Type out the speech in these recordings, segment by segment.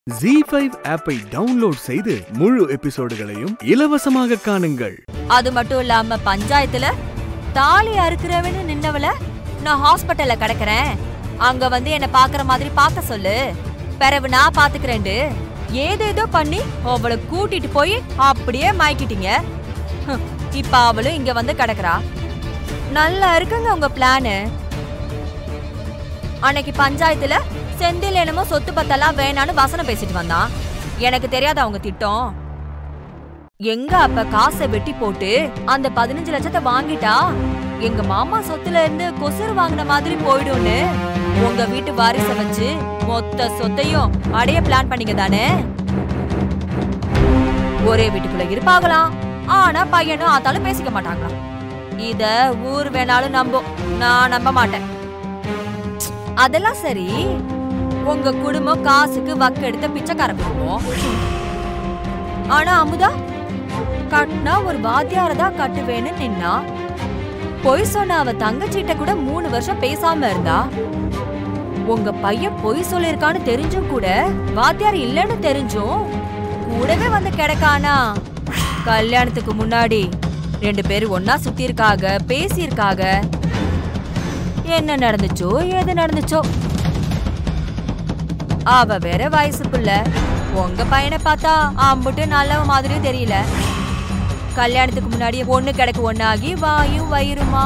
G ஃபைவ் ஆப்பை download செய்து முழு எபிசோடுகளையும் இலவசமாக காணுங்கள் அது மட்டும் இல்லாம பஞ்சாயத்துல தாலி அறுக்கிறவன்னு நின்னவள நான் ஹாஸ்பிட்டல்ல கிடக்குறேன் அங்க வந்து என்ன பாக்குற மாதிரி பார்க்க சொல்லு பிறகு நான் பாத்துக்கிறேன்டு ஏதேதோ பண்ணி அவளை கூட்டிட்டு போய் அப்படியே மயக்கிட்டீங்க ஹம், இப்ப அவளும் இங்க வந்து கிடக்குறா நல்லா இருக்குங்க உங்க பிளானு அன்னைக்கு பஞ்சாயத்துல செந்தில் என்னமோ சொத்து பத்தெல்லாம் வேணான்னு வசனம் பேசிட்டு வந்தான் எனக்கு தெரியாத அவங்க திட்டம் எங்க அப்ப காசை வெட்டி போட்டு அந்த பதினஞ்சு லட்சத்தை வாங்கிட்டா எங்க மாமா சொத்துல இருந்து கொசுறு வாங்கின மாதிரி போயிடும்னு உங்க வீட்டு வாரிச வச்சு மொத்த சொத்தையும் அடைய பிளான் பண்ணீங்க தானே ஒரே வீட்டுக்குள்ள இருப்பாங்களாம் ஆனா பையனும் ஆத்தாலும் பேசிக்க மாட்டாங்களாம் இத ஊர் வேணாலும் நம்பும் நான் நம்ப மாட்டேன் அதெல்லாம் சரி உங்க குடும்பம் காசுக்கு வக்கெடுத்த பிச்சைக்கார குடும்பம் ஆனா அமுதா கட்டினா ஒரு வாத்தியார தான் கட்டுவேன்னு நின்னா பொய் சொன்ன அவ தங்கச்சிட்ட கூட மூணு வருஷம் பேசாம இருந்தா உங்க பையன் பொய் சொல்லிருக்கான்னு தெரிஞ்சும் கூட வாத்தியார் இல்லைன்னு தெரிஞ்சும் கூடவே வந்து கிடக்கானா கல்யாணத்துக்கு முன்னாடி ரெண்டு பேரும் ஒன்னா சுத்தி இருக்காக பேசியிருக்காக என்ன நடந்துச்சோ ஏது நடந்துச்சோ அவ வேற வயசு புள்ள உங்க பையனை பார்த்தா அம்புட்டு நல்லவ மாதிரியும் தெரியல கல்யாணத்துக்கு முன்னாடி ஒண்ணு கிடக்கு ஒண்ணாகி வாயும் வயிறுமா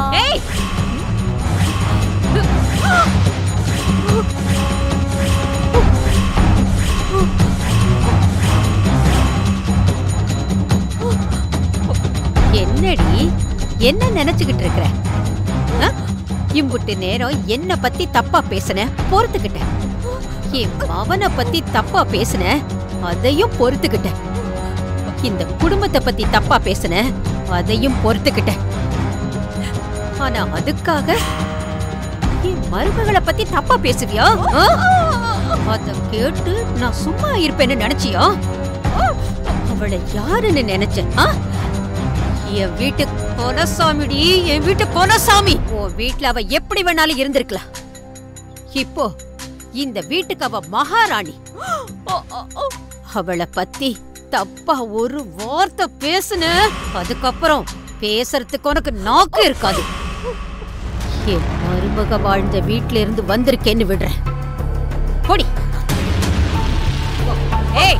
என்னடி என்ன நினைச்சுக்கிட்டு இருக்கிற ஆ? இம்புட்டு நேரம் என்ன பத்தி தப்பா பேசுன பொறுத்துக்கிட்டேன் என் மவனை பத்தி தப்பா பேசுன அதையும் பொறுத்துக்கிட்டேன் இந்த குடும்பத்தை பத்தி தப்பா பேசுன அதையும் பொறுத்துக்கிட்டேன் ஆனா அதுக்காக என் மருமகளை பத்தி தப்பா பேசுவியா ஆ? அத கேட்டு நான் சும்மா இருப்பேன்னு நினைச்சியா அவளை யாருன்னு நினைச்சேன் ஆ? என் வீட்டு கொலசாமிடி என் வீட்டு கொலசாமி உன் வீட்ல அவ எப்படி வேணாலும் இருந்திருக்கலாம் இப்போ இந்த வீட்டுக்கு அவ மகாராணி அவளை பத்தி தப்பா ஒரு வார்த்தை பேசுன அதுக்கப்புறம் பேசுறதுக்கு உனக்கு நாக்கு இருக்காது என் மருமக வாழ்ந்த வீட்ல இருந்து வந்திருக்கேன்னு விடுறேன் போடி ஏய்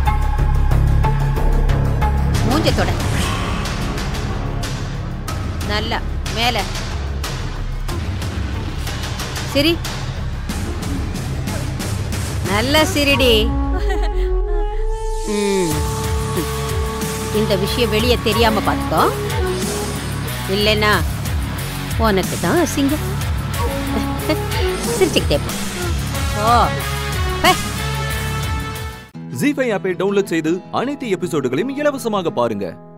மூஞ்சத்தோட நல்லா மேல சிரி நல்லா சிரிடி ம். இந்த விஷயம் வெளியே தெரியாம பார்த்துக்கோ இல்லைன்னா உனக்கு தான் அசிங்கம் சிரிச்சுக்கிட்டே போ ஓ பே ஜி ஃபைவ் ஆப்பை டவுன்லோட் செய்து அனைத்து எபிசோடுகளையும் இலவசமாக பாருங்க